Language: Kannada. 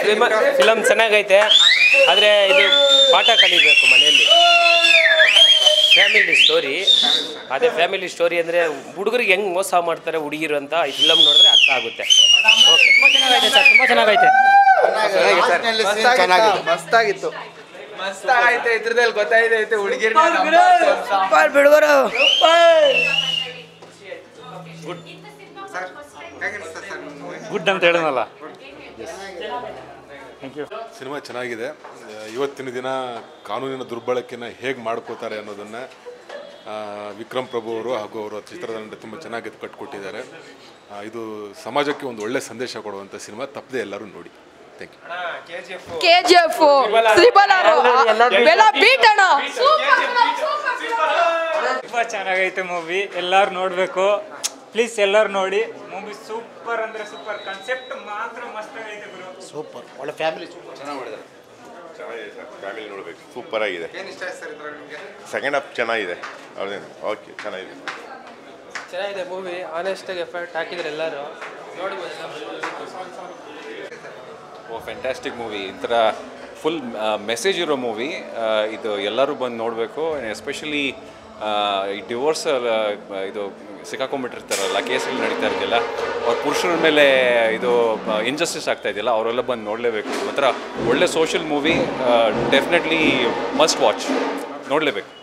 ಫಿಲಮ್ ಚೆನ್ನಾಗೈತೆ ಆದರೆ ಇದು ಪಾಠ ಕಲಿಬೇಕು ಮನೆಯಲ್ಲಿ ಫ್ಯಾಮಿಲಿ ಸ್ಟೋರಿ ಅದೇ ಫ್ಯಾಮಿಲಿ ಸ್ಟೋರಿ ಅಂದರೆ ಹುಡುಗರಿಗೆ ಹೆಂಗೆ ಮೋಸ ಮಾಡ್ತಾರೆ ಹುಡುಗಿರು ಅಂತ ಈ ಫಿಲಮ್ ನೋಡಿದ್ರೆ ಅರ್ಥ ಆಗುತ್ತೆ ಓಕೆ ತುಂಬ ಚೆನ್ನಾಗೈತೆ ಸರ್ ತುಂಬ ಚೆನ್ನಾಗೈತೆ ಚೆನ್ನಾಗಿದೆ ಮಸ್ತಾಗಿತ್ತು ಮಸ್ತಾಗೈತೆ ಇದ್ರದಲ್ಲಿ ಗೊತ್ತಾಯ್ತೈತೆ ಹುಡುಗಿರ್ ಬಿಡುಗರು ಗುಡ್ ಅಂತ ಹೇಳಿದ್ನಲ್ಲ ಸಿನಿಮಾ ಚೆನ್ನಾಗಿದೆ ಆ, ಇವತ್ತಿನ ದಿನ ಕಾನೂನಿನ ದುರ್ಬಳಕೆನ ಹೇಗೆ ಮಾಡ್ಕೋತಾರೆ ಅನ್ನೋದನ್ನು ವಿಕ್ರಮ್ ಪ್ರಭು ಅವರು ಹಾಗೂ ಅವರ ಚಿತ್ರತಂಡ ತುಂಬ ಚೆನ್ನಾಗಿ ಕಟ್ಕೊಟ್ಟಿದ್ದಾರೆ ಆ, ಇದು ಸಮಾಜಕ್ಕೆ ಒಂದು ಒಳ್ಳೆ ಸಂದೇಶ ಕೊಡುವಂಥ ಸಿನಿಮಾ ತಪ್ಪದೆ ಎಲ್ಲರೂ ನೋಡಿ thank you K G F ತ್ರಿಬಲ್ ಬೆಲ ಬೀಟಣ ತುಂಬ ಚೆನ್ನಾಗೈತೆ ಮೂವಿ ಎಲ್ಲರೂ ನೋಡಬೇಕು ಪ್ಲೀಸ್ ಎಲ್ಲರೂ ನೋಡಿ ಮೂವಿ ಸೂಪರ್ ಅಂದರೆ ಸೂಪರ್ ಕಾನ್ಸೆಪ್ಟ್ ಮಾತ್ರ ಮಸ್ತ್ ಆಗೈತೆ ಗುರು ಸೂಪರ್ ಒಳ್ಳೆ ಫ್ಯಾಮಿಲಿ ಚೆನ್ನಾಗಿದೆ ಸರ್ ಫ್ಯಾಮಿಲಿ ನೋಡಬೇಕು ಸೂಪರ್ ಆಗಿದೆ ಸೆಕೆಂಡ್ ಹಾಫ್ ಚೆನ್ನಾಗಿದೆ ಹೌದೇನು ಓಕೆ ಚೆನ್ನಾಗಿದೆ ಚೆನ್ನಾಗಿದೆ ಮೂವಿ ಆನೆಸ್ಟಾಗಿ ಎಫರ್ಟ್ ಹಾಕಿದ್ರೆ ಎಲ್ಲರೂ ನೋಡ್ಬೋದು ಓ ಫ್ಯಾಂಟಾಸ್ಟಿಕ್ ಮೂವಿ ಒಂಥರ ಫುಲ್ ಮೆಸೇಜ್ ಇರೋ ಮೂವಿ ಇದು ಎಲ್ಲರೂ ಬಂದು ನೋಡಬೇಕು ಎಸ್ಪೆಷಲಿ ಈ ಡಿವೋರ್ಸ್ ಇದು ಸಿಕ್ಕಾಕೊಂಡ್ಬಿಟ್ಟಿರ್ತಾರಲ್ಲ ಕೇಸ್ಗಳು ನಡೀತಾ ಇದೆಯಲ್ಲ ಅವ್ರ ಪುರುಷರ ಮೇಲೆ ಇದು ಇನ್ಜಸ್ಟಿಸ್ ಆಗ್ತಾ ಇದೆಯಲ್ಲ ಅವರೆಲ್ಲ ಬಂದು ನೋಡಲೇಬೇಕು ಒಂಥರ ಒಳ್ಳೆ social movie definitely must watch ನೋಡಲೇಬೇಕು